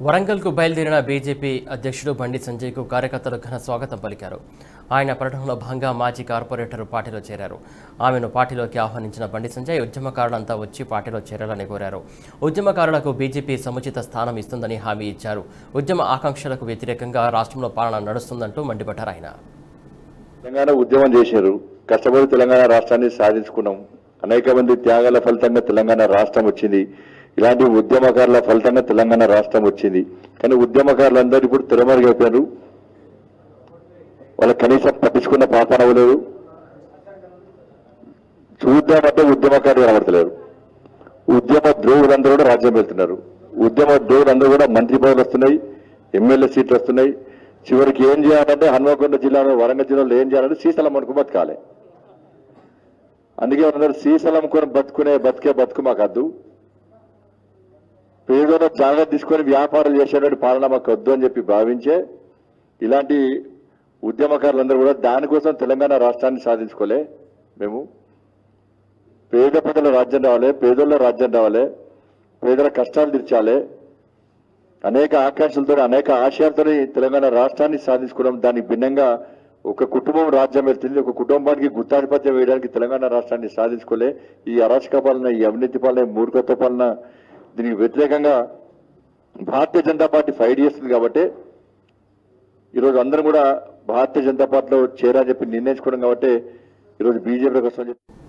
వరంగల్కు బయలుదేరిన బీజేపీ అధ్యక్షుడు బండి సంజయ్కు కార్యకర్తలు ఘన స్వాగతం పలికారు ఆయన పర్యటనలో భాగంగా మాజీ కార్పొరేటర్ పార్టీలో చేరారు ఆమెను పార్టీలోకి ఆహ్వానించిన బండి సంజయ్ ఉద్యమకారులంతా వచ్చి పార్టీలో చేరాలని కోరారు ఉద్యమకారులకు బీజేపీ సముచిత స్థానం ఇస్తుందని హామీ ఇచ్చారు ఉద్యమ ఆకాంక్షలకు వ్యతిరేకంగా రాష్ట్రంలో పాలన నడుస్తుందంటూ మండిపడ్డారు ఆయన తెలంగాణ ఉద్యమం చేశారు కష్టపడి తెలంగాణ రాష్ట్రాన్ని సాధించుకున్నాం అనేక మంది త్యాగాల ఫలితంగా తెలంగాణ రాష్ట్రం వచ్చింది ఇలాంటి ఉద్యమకారుల ఫలితంగా తెలంగాణ రాష్ట్రం వచ్చింది కానీ ఉద్యమకారులందరూ ఇప్పుడు తెరమరుగైపోయారు వాళ్ళ కనీసం పట్టించుకున్న పాపన అవ్వలేదు చూద్దామంటే ఉద్యమకారులు కనబడతలేరు ఉద్యమ ద్రోహులందరూ కూడా రాజ్యం వెళ్తున్నారు ఉద్యమ ద్రోహులందరూ కూడా మంత్రి పదవులు వస్తున్నాయి ఎమ్మెల్యే సీట్లు వస్తున్నాయి చివరికి ఏం చేయాలంటే హన్మకొండ జిల్లాలో వరంగల్ జిల్లాలో ఏం చేయాలంటే శ్రీశైలం అనుకు బతకాలి అందుకే అందరూ శ్రీశైలం అనుకుని బతుకునే బతికే బతుకు మాకు వద్దు పేదోళ్ళ జాగ్రత్త తీసుకొని వ్యాపారాలు చేసేటువంటి పాలన మాకు వద్దు అని చెప్పి భావించే ఇలాంటి ఉద్యమకారులందరూ కూడా దానికోసం తెలంగాణ రాష్ట్రాన్ని సాధించుకోలే మేము పేద ప్రజల రాజ్యం రావాలి పేదోళ్ళ రాజ్యం రావాలి పేదల కష్టాలు తీర్చాలి అనేక ఆకాంక్షలతో అనేక ఆశయాలతో తెలంగాణ రాష్ట్రాన్ని సాధించుకోవడం దానికి భిన్నంగా ఒక కుటుంబం రాజ్యం వెళ్తుంది ఒక కుటుంబానికి గుత్తాధిపత్యం వేయడానికి తెలంగాణ రాష్ట్రాన్ని సాధించుకోలే ఈ అరాచక పాలన ఈ అవినీతి పాలన ఈ మూర్ఖత్వ పాలన దీనికి వ్యతిరేకంగా భారతీయ జనతా పార్టీ ఫైట్ చేస్తుంది కాబట్టి ఈరోజు అందరం కూడా భారతీయ జనతా పార్టీలో చేరని చెప్పి నిర్ణయించుకోవడం కాబట్టి ఈరోజు బీజేపీలోకి వస్తామని చెప్పి